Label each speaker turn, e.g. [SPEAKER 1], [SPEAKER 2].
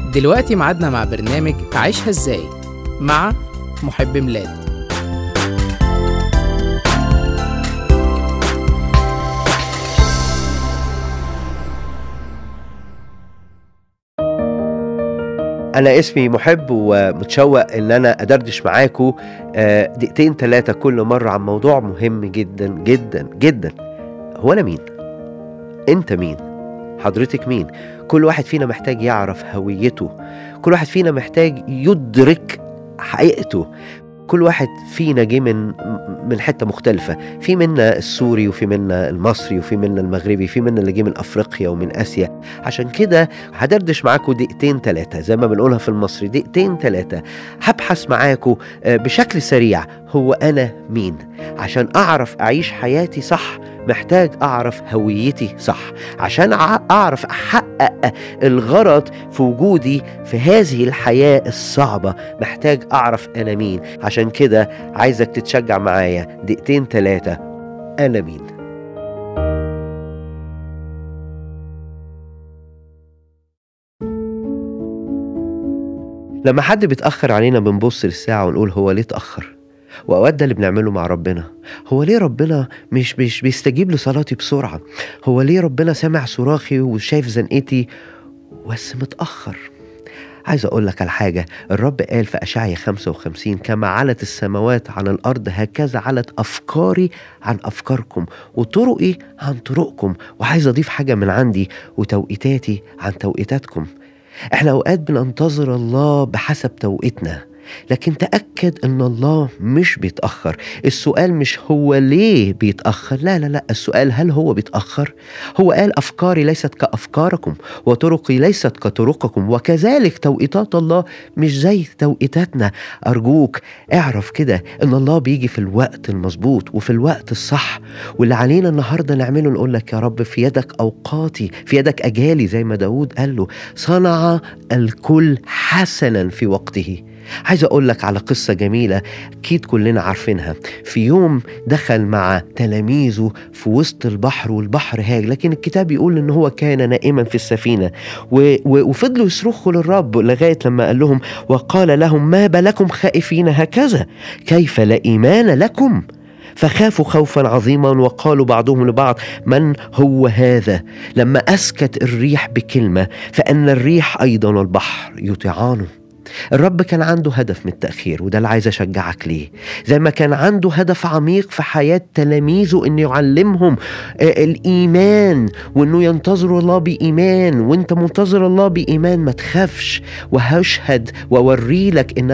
[SPEAKER 1] دلوقتي ميعادنا مع برنامج عيشها ازاي مع محب ميلاد
[SPEAKER 2] أنا اسمي محب ومتشوق إن أنا أدردش معاكم آه، دقيقتين ثلاثة كل مرة عن موضوع مهم جدا جدا جدا هو أنا مين؟ أنت مين؟ حضرتك مين؟ كل واحد فينا محتاج يعرف هويته كل واحد فينا محتاج يدرك حقيقته كل واحد فينا جه من من حته مختلفه في منا السوري وفي منا المصري وفي منا المغربي في منا اللي جه من افريقيا ومن اسيا عشان كده هدردش معاكم دقيقتين ثلاثه زي ما بنقولها في المصري دقيقتين ثلاثه هبحث معاكم آه، بشكل سريع هو انا مين عشان اعرف اعيش حياتي صح محتاج اعرف هويتي صح عشان أع- اعرف احقق الغرض في وجودي في هذه الحياه الصعبه محتاج اعرف انا مين عشان كده عايزك تتشجع معايا دقيقتين ثلاثه انا مين لما حد بيتأخر علينا بنبص للساعة ونقول هو ليه اتأخر وأوقات ده اللي بنعمله مع ربنا هو ليه ربنا مش مش بيستجيب لصلاتي بسرعة هو ليه ربنا سامع صراخي وشايف زنقتي بس متأخر عايز أقول لك على حاجة الرب قال في أشعية 55 كما علت السماوات عن الأرض هكذا علت أفكاري عن أفكاركم وطرقي عن طرقكم وعايز أضيف حاجة من عندي وتوقيتاتي عن توقيتاتكم احنا اوقات بننتظر الله بحسب توقيتنا لكن تأكد ان الله مش بيتأخر السؤال مش هو ليه بيتأخر لا لا لا السؤال هل هو بيتأخر هو قال أفكاري ليست كأفكاركم وطرقي ليست كطرقكم وكذلك توقيتات الله مش زي توقيتاتنا أرجوك اعرف كده ان الله بيجي في الوقت المظبوط وفي الوقت الصح واللي علينا النهارده نعمله نقول لك يا رب في يدك أوقاتي في يدك أجالي زي ما داود قال له صنع الكل حسنا في وقته عايز اقول لك على قصه جميله اكيد كلنا عارفينها في يوم دخل مع تلاميذه في وسط البحر والبحر هاج لكن الكتاب يقول ان هو كان نائما في السفينه و... و... وفضلوا يصرخوا للرب لغايه لما قال لهم وقال لهم ما بالكم خائفين هكذا كيف لا ايمان لكم فخافوا خوفا عظيما وقالوا بعضهم لبعض من هو هذا لما اسكت الريح بكلمه فان الريح ايضا والبحر يطيعانه الرب كان عنده هدف من التأخير وده اللي عايز أشجعك ليه زي ما كان عنده هدف عميق في حياة تلاميذه إنه يعلمهم آه، الإيمان وإنه ينتظروا الله بإيمان وإنت منتظر الله بإيمان ما تخافش وهشهد وأوري لك إن